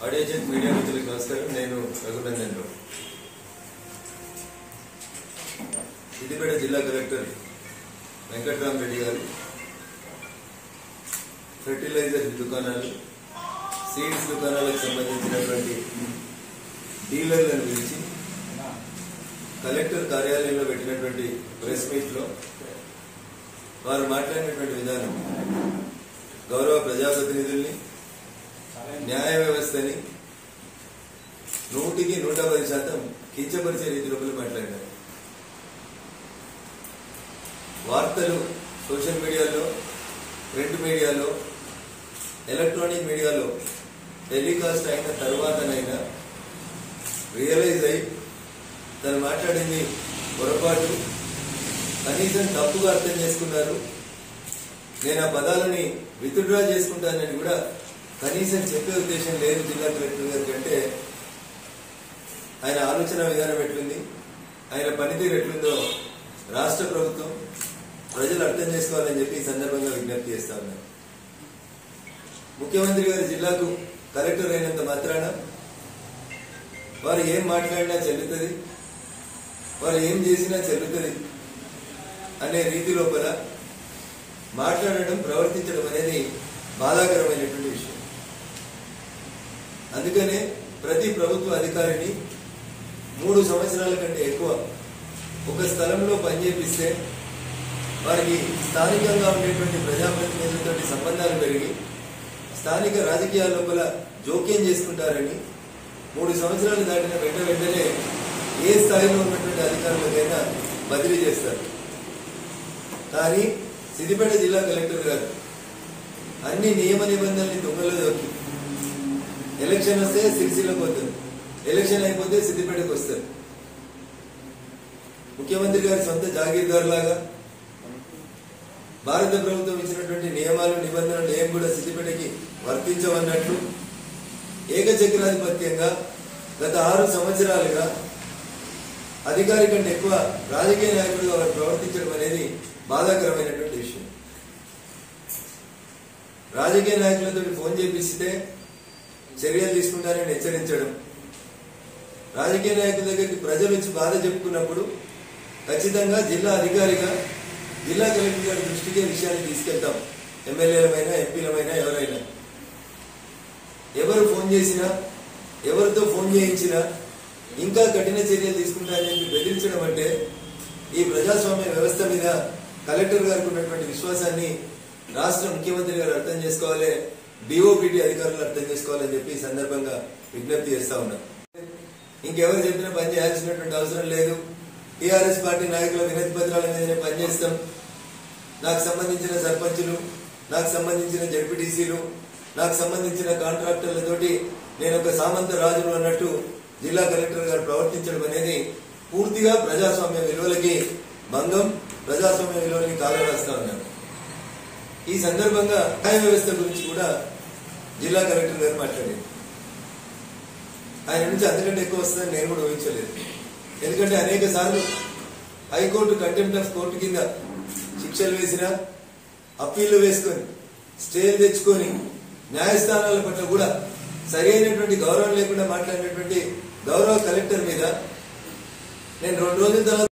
ఆడియోజెట్ media మిత్రులకు నమస్కారం నేను రఘునందన్ రావు సిద్దిపేట జిల్లా కలెక్టర్ వెంకట్రామరెడ్డి గారు ఫెర్టిలైజర్ దుకాణాలు సీడ్స్ దుకాణాలకు సంబంధించినటువంటి డీలర్లను పిలిచి కలెక్టర్ కార్యాలయంలో పెట్టినటువంటి ప్రెస్ మీట్ లో వారు మాట్లాడినటువంటి విధానం గౌరవ ప్రజాప్రతినిధుల్ని న్యాయ వ్యవస్థని నూటికి నూట పది శాతం కించపరిచే రీతి లోపల మాట్లాడారు వార్తలు సోషల్ మీడియాలో ప్రింట్ మీడియాలో ఎలక్ట్రానిక్ మీడియాలో టెలికాస్ట్ అయిన తర్వాతనైనా రియలైజ్ అయి తను మాట్లాడింది పొరపాటు కనీసం తప్పుగా అర్థం చేసుకున్నారు నేను ఆ పదాలని విత్డ్రా చేసుకుంటానని కూడా కనీసం చెప్పే ఉద్దేశం లేదు జిల్లా కలెక్టర్ గారికి అంటే ఆయన ఆలోచన విధానం ఎట్లుంది ఆయన పనితీరు ఎట్లుందో రాష్ట్ర ప్రభుత్వం ప్రజలు అర్థం చేసుకోవాలని చెప్పి ఈ సందర్భంగా విజ్ఞప్తి చేస్తా ఉన్నారు ముఖ్యమంత్రి గారి జిల్లాకు కలెక్టర్ అయినంత మాత్రాన వారు ఏం మాట్లాడినా చెల్లుతుంది వారు ఏం చేసినా చెల్లుతుంది అనే రీతి లోపల మాట్లాడడం ప్రవర్తించడం అనేది బాధాకరమైనటువంటి విషయం అందుకనే ప్రతి ప్రభుత్వ అధికారిని మూడు సంవత్సరాల కంటే ఎక్కువ ఒక స్థలంలో పనిచేపిస్తే వారికి స్థానికంగా ఉండేటువంటి ప్రజాప్రతినిధులతో సంబంధాలు పెరిగి స్థానిక రాజకీయాల లోపల జోక్యం చేసుకుంటారని మూడు సంవత్సరాలు దాటిన వెంట వెంటనే ఏ స్థాయిలో ఉన్నటువంటి అధికారులకైనా బదిలీ చేస్తారు కానీ సిద్దిపేట జిల్లా కలెక్టర్ గారు అన్ని నియమ నిబంధనల్ని దొంగలో దొరికి ఎలక్షన్ వస్తే సిరిసిల్లకు వస్తారు ఎలక్షన్ అయిపోతే సిద్దిపేటకు వస్తారు ముఖ్యమంత్రి గారి సొంత జాగీర్దార్ లాగా భారత ప్రభుత్వం ఇచ్చినటువంటి నియమాలు నిబంధనలు ఏం కూడా సిద్దిపేటకి వర్తించవన్నట్లు ఏకచక్రాధిపత్యంగా గత ఆరు సంవత్సరాలుగా అధికారి కంటే ఎక్కువ రాజకీయ నాయకుడిగా వారు ప్రవర్తించడం అనేది బాధాకరమైనటువంటి విషయం రాజకీయ నాయకులతో ఫోన్ చేపిస్తే చర్యలు తీసుకుంటారని హెచ్చరించడం రాజకీయ నాయకుల దగ్గరికి ప్రజలు వచ్చి బాధ చెప్పుకున్నప్పుడు ఖచ్చితంగా జిల్లా అధికారిగా జిల్లా కలెక్టర్ గారి దృష్టికి ఈ విషయాన్ని తీసుకెళ్తాం ఎమ్మెల్యేలమైనా ఎంపీలమైనా ఎవరైనా ఎవరు ఫోన్ చేసినా ఎవరితో ఫోన్ చేయించినా ఇంకా కఠిన చర్యలు తీసుకుంటారని చెప్పి బెదిరించడం అంటే ఈ ప్రజాస్వామ్య వ్యవస్థ మీద కలెక్టర్ గారికి ఉన్నటువంటి విశ్వాసాన్ని రాష్ట్ర ముఖ్యమంత్రి గారు అర్థం చేసుకోవాలి డిఓపిటి అధికారులు అర్థం చేసుకోవాలని చెప్పి ఈ సందర్భంగా విజ్ఞప్తి చేస్తా ఉన్నాం ఇంకెవరు చెప్పినా పని చేయాల్సినటువంటి అవసరం లేదు టీఆర్ఎస్ పార్టీ నాయకుల వినతి పత్రాల మీదనే పనిచేస్తాం నాకు సంబంధించిన సర్పంచులు నాకు సంబంధించిన జడ్పీటీసీలు నాకు సంబంధించిన కాంట్రాక్టర్లతోటి నేను ఒక సామంత రాజులు అన్నట్టు జిల్లా కలెక్టర్ గారు ప్రవర్తించడం అనేది పూర్తిగా ప్రజాస్వామ్య విలువలకి భంగం ప్రజాస్వామ్య విలువలకి కాలరాస్తా ఉన్నారు ఈ సందర్భంగా న్యాయ వ్యవస్థ గురించి కూడా జిల్లా కలెక్టర్ గారు మాట్లాడారు ఆయన నుంచి అంతకంటే ఎక్కువ వస్తుందని నేను కూడా ఊహించలేదు ఎందుకంటే అనేక సార్లు హైకోర్టు కంటెంప్ట్ ఆఫ్ కోర్టు కింద శిక్షలు వేసిన అప్పీళ్లు వేసుకొని స్టేలు తెచ్చుకొని న్యాయస్థానాల పట్ల కూడా సరి అయినటువంటి గౌరవం లేకుండా మాట్లాడినటువంటి గౌరవ కలెక్టర్ మీద నేను రెండు రోజుల తర్వాత